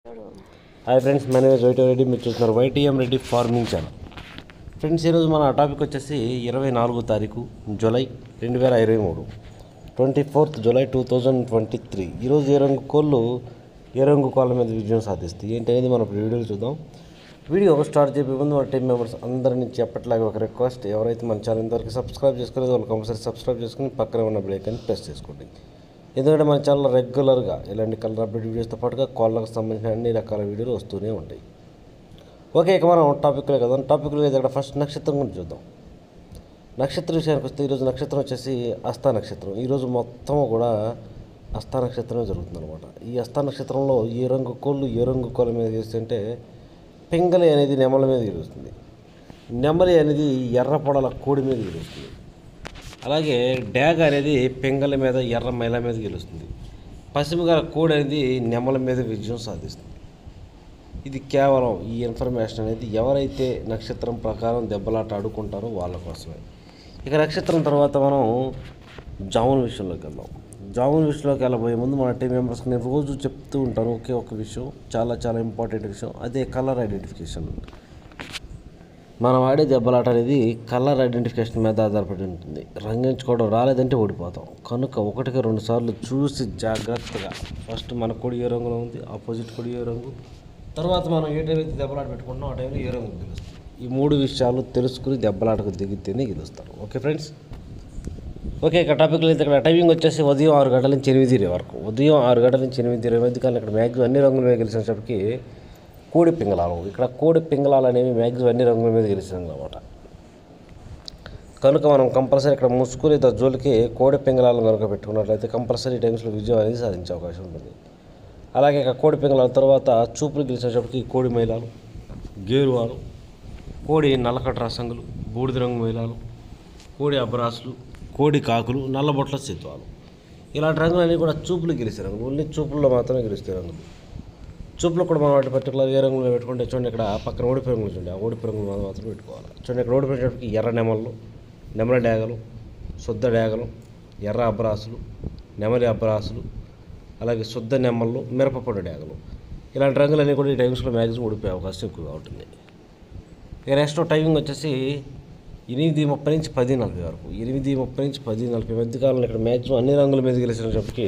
hi friends మన వైట్ రెడ్డి మీరు చూస్తున్నారు YTM Reddy farming channel friends ఈరోజు మన టాపిక్ వచ్చేసి ఇరవై నాలుగో తారీఖు జూలై రెండు వేల ఇరవై మూడు twenty fourth July two thousand twenty three ఈరోజు ఏ రంగు కోళ్ళు ఏ రంగు కోళ్ళ మీద విజయం సాధిస్తాయి ఏంటి అనేది మనం ఇప్పుడు వీడియోలో చూద్దాం వీడియో స్టార్ట్ చేయబోయే ముందు మన టీం మెంబర్స్ అందరి నుంచి ఎప్పటిలాగా ఒక రిక్వెస్ట్ ఎవరైతే మన ఛానల్ ఇంతవరకు సబ్స్క్రైబ్ చేసుకోలేదో వాళ్ళు కంపల్సరీ సబ్స్క్రైబ్ చేసుకుని పక్కనే ఉన్న బ్రేక్ అని ప్రెస్ చేసుకోండి ఎందుకంటే మన ఛానల్ రెగ్యులర్గా ఇలాంటి కలర్ అప్డేట్ వీడియోస్తో పాటుగా కోళ్ళకు సంబంధించిన అన్ని రకాల వీడియోలు వస్తూనే ఉంటాయి ఓకే ఇక మనం టాపిక్లో కదా టాపిక్లో ఇక్కడ ఫస్ట్ నక్షత్రం గురించి చూద్దాం నక్షత్ర విషయానికి వస్తే ఈరోజు నక్షత్రం వచ్చేసి అస్తా నక్షత్రం ఈరోజు మొత్తం కూడా అస్తా నక్షత్రమే జరుగుతుంది అనమాట ఈ అస్తా నక్షత్రంలో ఏ రంగు కోళ్ళు ఏ రంగు కోళ్ళ మీద గెలుస్తుంటే పింగళి అనేది నెమల మీద గెలుస్తుంది నెమలి అనేది ఎర్ర పొడల కోడి మీద గెలుస్తుంది అలాగే డ్యాగ్ అనేది పెంగల మీద ఎర్ర మైల మీద గెలుస్తుంది పశ్చిమగల కోడి అనేది నెమల మీద విజయం సాధిస్తుంది ఇది కేవలం ఈ ఇన్ఫర్మేషన్ అనేది ఎవరైతే నక్షత్రం ప్రకారం దెబ్బలాట ఆడుకుంటారో వాళ్ళ కోసమే ఇక నక్షత్రం తర్వాత మనం జామున్ విషయంలోకి వెళ్దాం జామున్ విషయంలోకి వెళ్ళబోయే ముందు మన టీం మెంబర్స్కి నేను రోజు చెప్తూ ఉంటాను ఒకే ఒక విషయం చాలా చాలా ఇంపార్టెంట్ విషయం అదే కలర్ ఐడెంటిఫికేషన్ మనం ఆడే దెబ్బలాట అనేది కలర్ ఐడెంటిఫికేషన్ మీద ఆధారపడి ఉంటుంది రంగించుకోవడం రాలేదంటే ఓడిపోతాం కనుక ఒకటికి రెండు సార్లు చూసి జాగ్రత్తగా ఫస్ట్ మన కొడి ఏ రంగులో ఉంది ఆపోజిట్ కొడి ఏ రంగు తర్వాత మనం ఏ టైం అయితే దెబ్బలాట పెట్టుకుంటాం ఆ టైంలో ఏ రంగు గెలుస్తుంది ఈ మూడు విషయాలు తెలుసుకుని దెబ్బలాటకు దిగితేనే గెలుస్తారు ఓకే ఫ్రెండ్స్ ఓకే ఇక టాపిక్లో అయితే ఇక్కడ టైమింగ్ వచ్చేసి ఉదయం ఆరు గంటల నుంచి ఎనిమిది ఇరవై వరకు ఉదయం ఆరు గంటల నుంచి ఎనిమిది ఇరవై మధ్య కాలం ఇక్కడ మ్యాక్సిమం అన్ని రంగుల మీద గెలిచినప్పటికీ కోడి పింగళాలు ఇక్కడ కోడి పింగళాలు అనేవి మ్యాక్సిమం అన్ని రంగుల మీద గెలిచినాయి అనమాట కనుక మనం కంపల్సరీ ఇక్కడ ముసుగు లేదా జోలికి కోడి పింగళాలను కనుక పెట్టుకున్నట్లయితే కంపల్సరీ టైమ్స్లో విజయం అనేది సాధించే అవకాశం ఉంటుంది అలాగే ఇక కోడి పింగళాల తర్వాత చూపులు గెలిచేటప్పటికి కోడి మైలాలు గేరువాలు కోడి నల్లకట్ట రసంగులు బూడిద రంగు మైలాలు కోడి అబ్రాసులు కోడి కాకులు నల్లబొట్ల చిత్వాలు ఇలాంటి రంగులన్నీ కూడా చూపులు గెలిచే రంగులు ఓన్లీ చూపుల్లో మాత్రమే గెలుస్తాయి రంగులు చూపులో కూడా మనం వాటి పర్టికులర్ ఏ రంగులో పెట్టుకుంటే చూడండి ఇక్కడ పక్కన ఓడిపోయి రంగులు చూడండి ఆ ఓడిపోయి రంగులు మనం మాత్రం పెట్టుకోవాలి చూడండి ఇక్కడ ఓడిపోయేటప్పటికి ఎర్ర నెమళ్ళు నెమల డేగలు శుద్ధ డేగలు ఎర్ర అబ్రాసులు నెమలి అబ్రాసులు అలాగే శుద్ధ నెమ్మళ్ళు మిరపపొడి డేగలు ఇలాంటి రంగులన్నీ కూడా ఈ టైమ్స్లో మ్యాక్సిమం ఓడిపోయే అవకాశం ఎక్కువగా ఉంటుంది ఇక నెక్స్ట్ టైమింగ్ వచ్చేసి ఎనిమిది ముప్పై నుంచి పది నలభై వరకు ఎనిమిది ముప్పై నుంచి పది నలభై మధ్య కాలంలో ఇక్కడ మ్యాక్సిమం అన్ని రంగుల మీద గెలిచినప్పటికీ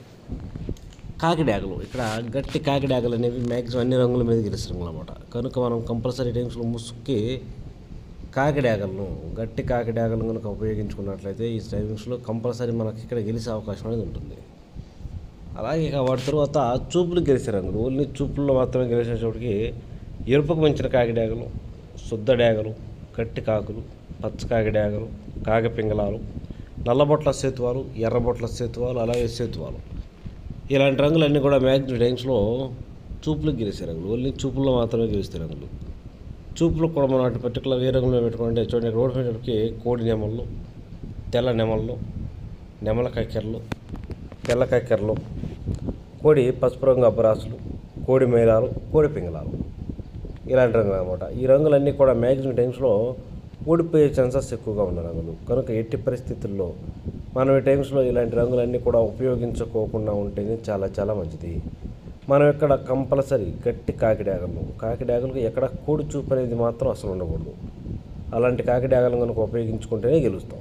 కాకిడాగలు ఇక్కడ గట్టి కాకిడాగలు అనేవి మ్యాక్సిమం అన్ని రంగుల మీద గెలిచిన రంగులు అనమాట కనుక మనం కంపల్సరీ టైమ్స్లో ముసుక్కి కాకిడాగలను గట్టి కాకిడాగలను కనుక ఉపయోగించుకున్నట్లయితే ఈ టైమింగ్స్లో కంపల్సరీ మనకి ఇక్కడ గెలిచే అవకాశం అనేది ఉంటుంది అలాగే ఇక వాటి తర్వాత చూపులు గెలిచే రంగులు ఓన్లీ చూపుల్లో మాత్రమే గెలిచేటప్పటికి ఎరుపుకు మించిన కాకిడాగలు శుద్ధ డేగలు గట్టి కాకులు పచ్చ కాకిడాగలు కాగపింగళాలు నల్లబొట్ల సేతువాలు ఎర్రబొట్ల సేతువాలు అలాగే సేతువాలు ఇలాంటి రంగులన్నీ కూడా మ్యాక్సిమం టైమ్స్లో చూపులకు గెలిచే రంగులు ఓన్లీ చూపుల్లో మాత్రమే గెలుస్తాయి రంగులు చూపులకు కూడా మనం అటు పర్టికులర్ ఏ రంగులో పెట్టుకుంటే చూడండి ఇక్కడ ఓడిపోయేటప్పటికి కోడి నెమళ్ళు తెల్ల నెమళ్ళు నెమల కక్కెరలు తెల్ల కక్కెరలు కోడి పసుపు రంగు అబ్బరాసులు కోడి మైలాలు కోడి పింగళాలు ఇలాంటి రంగులు అనమాట ఈ రంగులన్నీ కూడా మ్యాక్సిమం టైమ్స్లో ఓడిపోయే ఛాన్సెస్ ఎక్కువగా ఉన్న రంగులు కనుక ఎట్టి పరిస్థితుల్లో మనం ఈ టైమ్స్లో ఇలాంటి రంగులన్నీ కూడా ఉపయోగించుకోకుండా ఉంటేనే చాలా చాలా మంచిది మనం ఇక్కడ కంపల్సరీ గట్టి కాకిడాగలు కాకిడాగలకు ఎక్కడ కోడి చూపు అనేది మాత్రం అసలు ఉండకూడదు అలాంటి కాకిడాగలను కనుక ఉపయోగించుకుంటేనే గెలుస్తాం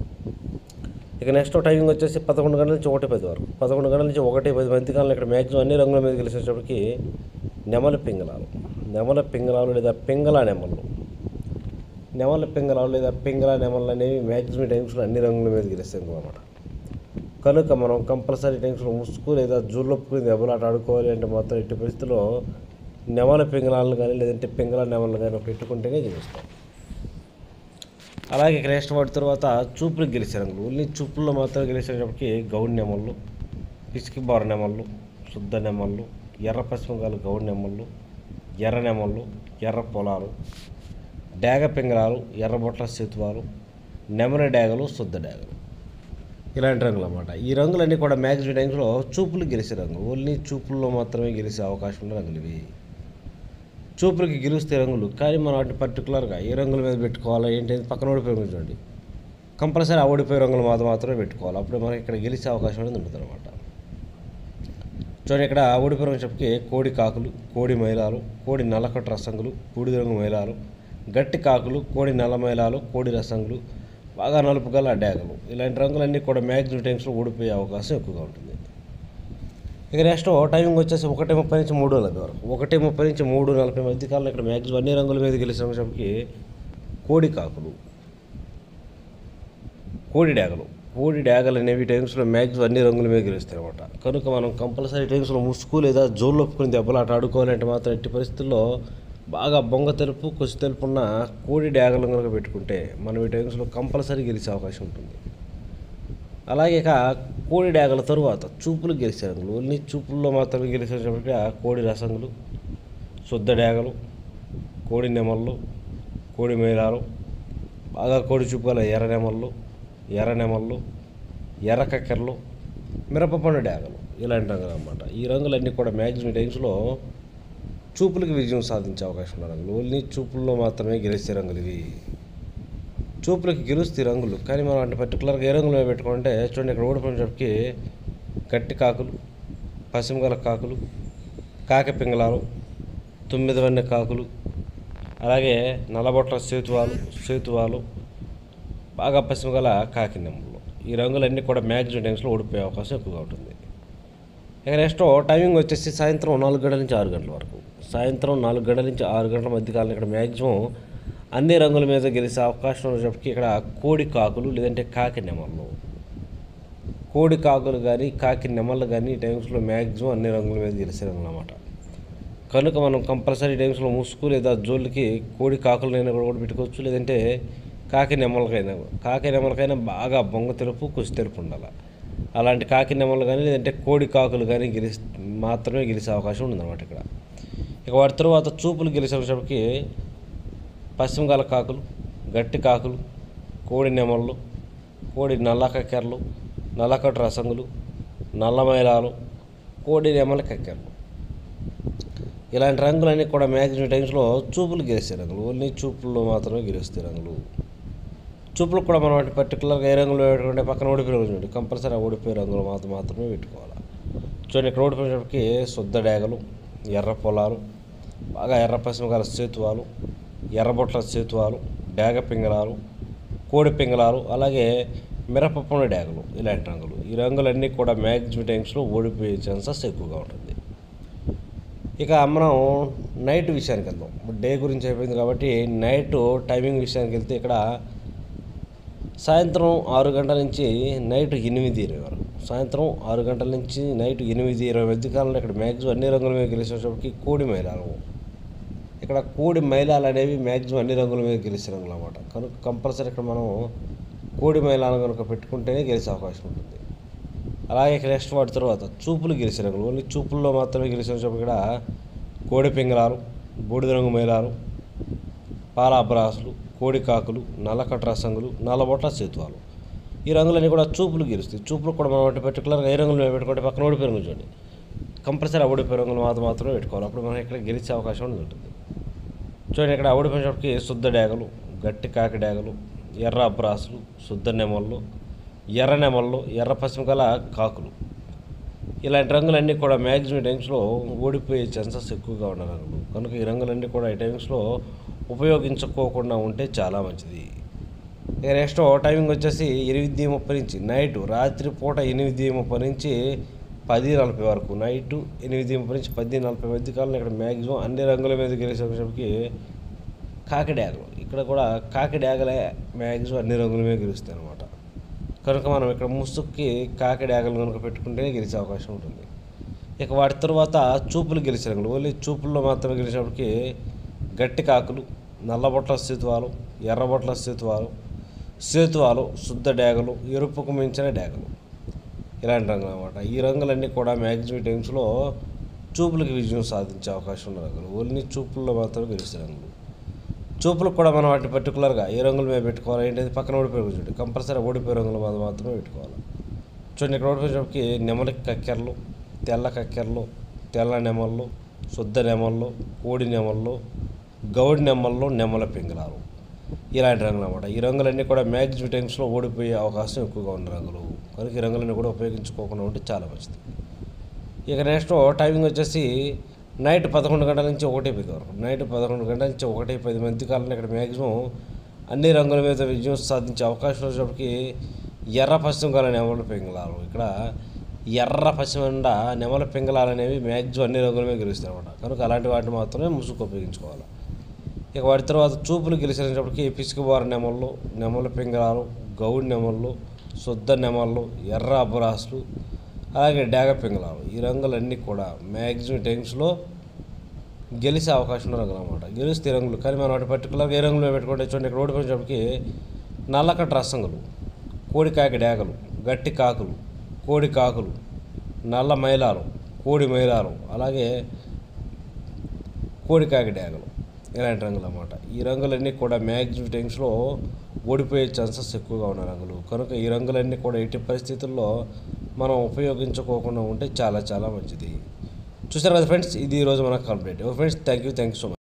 ఇక నెక్స్ట్ టైమింగ్ వచ్చేసి పదకొండు గంటల నుంచి ఒకటి పది వరకు పదకొండు గంటల నుంచి ఒకటి పది మధ్య కాలంలో ఇక్కడ మ్యాక్సిమం అన్ని రంగుల మీద గెలిచేటప్పటికి నెమల పింగళాలు నెమల పింగళాలు లేదా పింగళ నెమలు నెమల పింగళాలు లేదా పింగళ నెమలు అనేవి మ్యాక్సిమం టైమ్స్లో అన్ని రంగుల మీద గెలుస్తాయి అనమాట కనుక మనం కంపల్సరీ టైమ్స్లో ముసుగు లేదా జూళ్ళొప్పుకుని దెబ్బలాట ఆడుకోవాలి అంటే మాత్రం ఎట్టి పరిస్థితుల్లో నెమల పింగళాలను కానీ లేదంటే పింగళ నెమలను కానీ పెట్టుకుంటేనే గెలుస్తాం అలాగే ఇక నెక్స్ట్ వాటి తర్వాత చూపులకు గెలిచే రంగులు ఓన్లీ చూపుల్లో మాత్రం గెలిచేటప్పటికి గౌడ్ నెమళ్ళు పిసికి బార నెమళ్ళు శుద్ధ నెమళ్ళు ఎర్ర పశ్చిమగాలు గౌడ్ నెమళ్ళు ఎర్ర నెమళ్ళు ఎర్ర పొలాలు డేగ పింగళాలు ఎర్రబొట్ల సేతువాలు నెమలి డేగలు శుద్ధ డేగలు ఇలాంటి రంగులు అన్నమాట ఈ రంగులన్నీ కూడా మ్యాక్సిమం టైమ్స్లో చూపులు గెలిచే రంగులు ఓన్లీ చూపుల్లో మాత్రమే గెలిచే అవకాశం ఉన్న రంగులు ఇవి చూపులకి గెలుస్తే రంగులు కానీ మనం వాటిని పర్టికులర్గా ఏ రంగుల మీద పెట్టుకోవాలా ఏంటి అనేది పక్కన ఓడిపోయి రంగులు చూడండి కంపల్సరీ ఆ ఓడిపోయే రంగులు మాత్రం మాత్రమే పెట్టుకోవాలి అప్పుడు మనకి ఇక్కడ గెలిచే అవకాశం అనేది ఉంటుంది అనమాట చూడండి ఇక్కడ ఊడిపురం చెప్పి కోడి కాకులు కోడి మైలాలు కోడి నల్లకట్టు రసంగులు బూడిద రంగు మైలాలు గట్టి కాకులు కోడి నల్ల మైలాలు కోడి రసంగులు బాగా నలుపు గల డ్యాగలు ఇలాంటి రంగులన్నీ కూడా మ్యాక్సిమం టైమ్స్లో ఊడిపోయే అవకాశం ఎక్కువగా ఉంటుంది ఇక నెక్స్ట్ టైమింగ్ వచ్చేసి ఒకటి ముప్పై నుంచి మూడు నలభై వరకు ఒకటి ముప్పై నుంచి మూడు నలభై మధ్య కాలంలో ఇక్కడ మ్యాక్సిమం అన్ని రంగుల మీద గెలిచిన చెప్పి కోడి కాకులు కోడి డ్యాగలు కోడి డ్యాగలు అనేవి టైమ్స్లో మ్యాక్సిమం అన్ని రంగుల మీద గెలుస్తాయి అనమాట కనుక మనం కంపల్సరీ టైమ్స్లో ముసుగు లేదా జోలు ఒప్పుకుని దెబ్బలాట ఆడుకోవాలంటే మాత్రం ఎట్టి పరిస్థితుల్లో బాగా బొంగ తెలుపు కొసి తెలుపు ఉన్న కోడి డ్యాగలు కనుక పెట్టుకుంటే మనం ఈ టైమ్స్లో కంపల్సరీ గెలిచే అవకాశం ఉంటుంది అలాగే ఇక కోడి డ్యాగల తరువాత చూపులు గెలిచే రంగులు ఓన్లీ చూపుల్లో మాత్రమే గెలిచేటప్పటికి ఆ కోడి రసంగులు శుద్ధ డ్యాగలు కోడి నెమళ్ళు కోడి మేళాలు బాగా కోడి చూపుగల ఎర్ర నెమళ్ళు ఎర్ర నెమళ్ళు ఎర్ర కక్కెరలు మిరపపండు డ్యాగలు ఇలాంటి రంగులు అనమాట ఈ రంగులన్నీ కూడా మ్యాక్సిమం టైమ్స్లో చూపులకు విజయం సాధించే అవకాశం ఉన్న రంగులు ఓన్లీ చూపుల్లో మాత్రమే గెలిచే రంగులు ఇవి చూపులకి గెలుస్తాయి రంగులు కానీ మనం అంటే పర్టికులర్గా ఏ రంగులు పెట్టుకుంటే చూడండి ఇక్కడ ఓడిపోయిన చెప్పి గట్టి కాకులు పశ్చిమగల కాకులు కాకి పింగళాలు తొమ్మిది వన్నె కాకులు అలాగే నల్లబొట్ల సేతువాలు సేతువాలు బాగా పశ్చిమగల కాకి నెమ్మలు ఈ రంగులన్నీ కూడా మ్యాక్సిమం టైమ్స్లో ఓడిపోయే అవకాశం ఎక్కువగా ఉంటుంది ఇక నెక్స్ట్ టైమింగ్ వచ్చేసి సాయంత్రం నాలుగు గంటల నుంచి ఆరు గంటల వరకు సాయంత్రం నాలుగు గంటల నుంచి ఆరు గంటల మధ్య కాలం ఇక్కడ మ్యాక్సిమం అన్ని రంగుల మీద గెలిచే అవకాశం ఉన్నప్పటికీ ఇక్కడ కోడి కాకులు లేదంటే కాకి నెమళ్ళు కోడి కాకులు కానీ కాకి నెమళ్ళు కానీ ఈ టైమ్స్లో మ్యాక్సిమం అన్ని రంగుల మీద గెలిచే రంగులు అన్నమాట కనుక మనం కంపల్సరీ టైమ్స్లో ముసుగు లేదా జోళ్ళకి కోడి కాకులనైనా కూడా కూడా పెట్టుకోవచ్చు లేదంటే కాకి నెమ్మలకైనా కాకి నెమ్మలకైనా బాగా బొంగ తెలుపు కుసి తెలుపు ఉండాలి అలాంటి కాకి నెమ్మలు కానీ లేదంటే కోడి కాకులు కానీ గెలి మాత్రమే గెలిచే అవకాశం ఉందన్నమాట ఇక్కడ ఇక వాటి తర్వాత చూపులు గెలిచేటప్పటికి పశ్చిమగాల కాకులు గట్టి కాకులు కోడి నెమళ్ళు కోడి నల్ల కక్కెరలు నల్లకట్టు రసంగులు నల్ల మైలాలు కోడి నెమల కక్కెరలు ఇలాంటి రంగులన్నీ కూడా మ్యాక్సిమం టైమ్స్లో చూపులు గెలిచే రంగులు ఓన్లీ చూపుల్లో మాత్రమే గెలుస్తాయి రంగులు చూపులకు కూడా మనం వాటి పర్టికులర్గా ఏ రంగులు పెట్టుకుంటే పక్కన ఓడిపోయే రంగులు చూడండి కంపల్సరీ ఆ ఓడిపోయే రంగులు మాత్రం మాత్రమే పెట్టుకోవాలి చూడండి ఇక్కడ ఓడిపోయేటప్పటికి శుద్ధ డేగలు ఎర్ర పొలాలు బాగా ఎర్ర పశ్చిమకాల సేతువాలు ఎర్రబొట్ల సేతువాలు డేగ పింగళాలు కోడి పింగళాలు అలాగే మిరపప్పున డేగలు ఇలాంటి రంగులు ఈ రంగులన్నీ కూడా మ్యాక్సిమం టైమ్స్లో ఓడిపోయే ఛాన్సెస్ ఎక్కువగా ఉంటుంది ఇక మనం నైట్ విషయానికి వెళ్దాం డే గురించి అయిపోయింది కాబట్టి నైట్ టైమింగ్ విషయానికి వెళ్తే ఇక్కడ సాయంత్రం ఆరు గంటల నుంచి నైట్ ఎనిమిది ఇరవై వరకు సాయంత్రం ఆరు గంటల నుంచి నైట్ ఎనిమిది ఇరవై మధ్య కాలంలో ఇక్కడ మ్యాక్సిమం అన్ని రంగుల మీద గెలిచేటప్పటికి కోడి మైలాలు ఇక్కడ కోడి మైలాలు అనేవి మ్యాక్సిమం అన్ని రంగుల మీద గెలిచే రంగులు అన్నమాట కనుక కంపల్సరీ ఇక్కడ మనం కోడి మైలాలు కనుక పెట్టుకుంటేనే గెలిచే అవకాశం ఉంటుంది అలాగే ఇక నెక్స్ట్ వాటి తర్వాత చూపులు గెలిచే రంగులు ఓన్లీ చూపుల్లో మాత్రమే గెలిచినప్పుడు ఇక్కడ కోడి పింగళాలు బూడిద రంగు మైలాలు పాల అబ్రాసులు కోడి కాకులు నల్లకట్ట రసంగులు నల్లబొట్ల సేతువాలు ఈ రంగులన్నీ కూడా చూపులు గెలుస్తాయి చూపులు కూడా మనం వాటి పర్టికులర్గా ఏ రంగులు పెట్టుకుంటే పక్కన ఓడిపోయి రంగులు చూడండి కంపల్సరీ ఓడిపోయే రంగులు మాత్రం మాత్రమే పెట్టుకోవాలి అప్పుడు మనం ఇక్కడ గెలిచే అవకాశం అనేది ఉంటుంది చూడండి ఇక్కడ ఓడిపోయినప్పటికి శుద్ధ డేగలు గట్టి కాకి డేగలు ఎర్ర అబ్రాసులు శుద్ధ నెమళ్ళు ఎర్ర నెమళ్ళు ఎర్ర పశ్చిమ గల కాకులు ఇలాంటి రంగులన్నీ కూడా మ్యాక్సిమం టైమ్స్లో ఓడిపోయే ఛాన్సెస్ ఎక్కువగా ఉన్న రంగులు కనుక ఈ రంగులన్నీ కూడా ఈ టైమ్స్లో ఉపయోగించుకోకుండా ఉంటే చాలా మంచిది ఇక నెక్స్ట్ టైమింగ్ వచ్చేసి ఎనిమిది ముప్పై నుంచి నైట్ రాత్రి పూట ఎనిమిది ముప్పై నుంచి పది నలభై వరకు నైట్ ఎనిమిది ముప్పై నుంచి పది నలభై మధ్య కాలంలో ఇక్కడ మ్యాక్సిమం అన్ని రంగుల మీద గెలిచేసరికి కాకి డ్యాగలు ఇక్కడ కూడా కాకి డ్యాగలే మ్యాక్సిమం అన్ని రంగుల మీద గెలుస్తాయి అనమాట కనుక మనం ఇక్కడ ముసుక్కి కాకి డ్యాగలు కనుక పెట్టుకుంటేనే గెలిచే అవకాశం ఉంటుంది ఇక వాటి తర్వాత చూపులు గెలిచే రంగులు ఓన్లీ చూపుల్లో మాత్రమే గెలిచినప్పటికీ గట్టి కాకులు నల్లబొట్ల సేతువాలు ఎర్రబొట్ల సేతువాలు సేతువాలు శుద్ధ డ్యాగలు ఎరుపుకు మించిన డ్యాగలు ఇలాంటి రంగులు అనమాట ఈ రంగులన్నీ కూడా మ్యాక్సిమం టైమ్స్లో చూపులకు విజయం సాధించే అవకాశం ఉన్న రంగులు ఓన్లీ చూపుల్లో మాత్రమే గెలిచే రంగులు చూపులకు కూడా మనం వాటిని పర్టికులర్గా ఏ రంగుల మీద పెట్టుకోవాలి ఏంటంటే పక్కన ఓడిపోయే రంగులు చూడండి కంపల్సరీ ఓడిపోయే రంగుల మీద మాత్రమే పెట్టుకోవాలి చూడండి ఇక్కడ ఓడిపోయేటప్పటికి నెమలికి కక్కెరలు తెల్ల కక్కెరలు తెల్ల నెమళ్ళు శుద్ధ నెమళ్ళు కోడి నెమళ్ళు గౌడి నెమళ్ళు నెమల పింగళాలు ఇలాంటి రంగులు అన్నమాట ఈ రంగులన్నీ కూడా మ్యాక్సిమం టైమ్స్లో ఓడిపోయే అవకాశం ఎక్కువగా ఉన్న రంగులు కనుక ఈ రంగులన్నీ కూడా ఉపయోగించుకోకుండా ఉంటే చాలా మంచిది ఇక నెక్స్ట్ టైమింగ్ వచ్చేసి నైట్ పదకొండు గంటల నుంచి ఒకటి పది వరకు నైట్ పదకొండు గంటల నుంచి ఒకటి పది మంది కాలంలో ఇక్కడ మ్యాక్సిమం అన్ని రంగుల మీద విజయం సాధించే అవకాశం వచ్చేటప్పటికి ఎర్ర పశ్చిమ కాలం నెమల పింగళాలు ఇక్కడ ఎర్ర పశ్చిమ నిండా నెమల పింగళాలు అనేవి మ్యాక్సిమం అన్ని రంగుల మీద గెలుస్తాయి అన్నమాట కనుక అలాంటి వాటిని మాత్రమే ముసుగు ఉపయోగించుకోవాలి ఇక వాటి తర్వాత చూపులు గెలిచినప్పటికీ పిసికిబారు నెమళ్ళు నెమల పింగళాలు గౌడ్ నెమళ్ళు శుద్ధ నెమళ్ళు ఎర్ర అబ్బరాసులు అలాగే డాగ పింగళాలు ఈ రంగులన్నీ కూడా మ్యాక్సిమం టైమ్స్లో గెలిచే అవకాశం ఉన్న రంగులు అనమాట గెలిస్తే రంగులు కానీ మనం వాటి పర్టికులర్గా ఏ రంగులో పెట్టుకుంటే చూడండి ఇక్కడ ఓడిపోయినప్పటికీ నల్లకట్ట రసంగులు కోడి కాకి డాగలు గట్టి కాకులు కోడి కాకులు నల్ల మైలాలు కోడి మైలాలు అలాగే కోడి కాకి డాగలు ఇలాంటి రంగులు అన్నమాట ఈ రంగులన్నీ కూడా మ్యాక్సిమం టైమ్స్లో ఓడిపోయే ఛాన్సెస్ ఎక్కువగా ఉన్న రంగులు కనుక ఈ రంగులన్నీ కూడా ఎట్టి పరిస్థితుల్లో మనం ఉపయోగించుకోకుండా ఉంటే చాలా చాలా మంచిది చూసారు కదా ఫ్రెండ్స్ ఇది ఈరోజు మనకు complete friends thank you thank you so much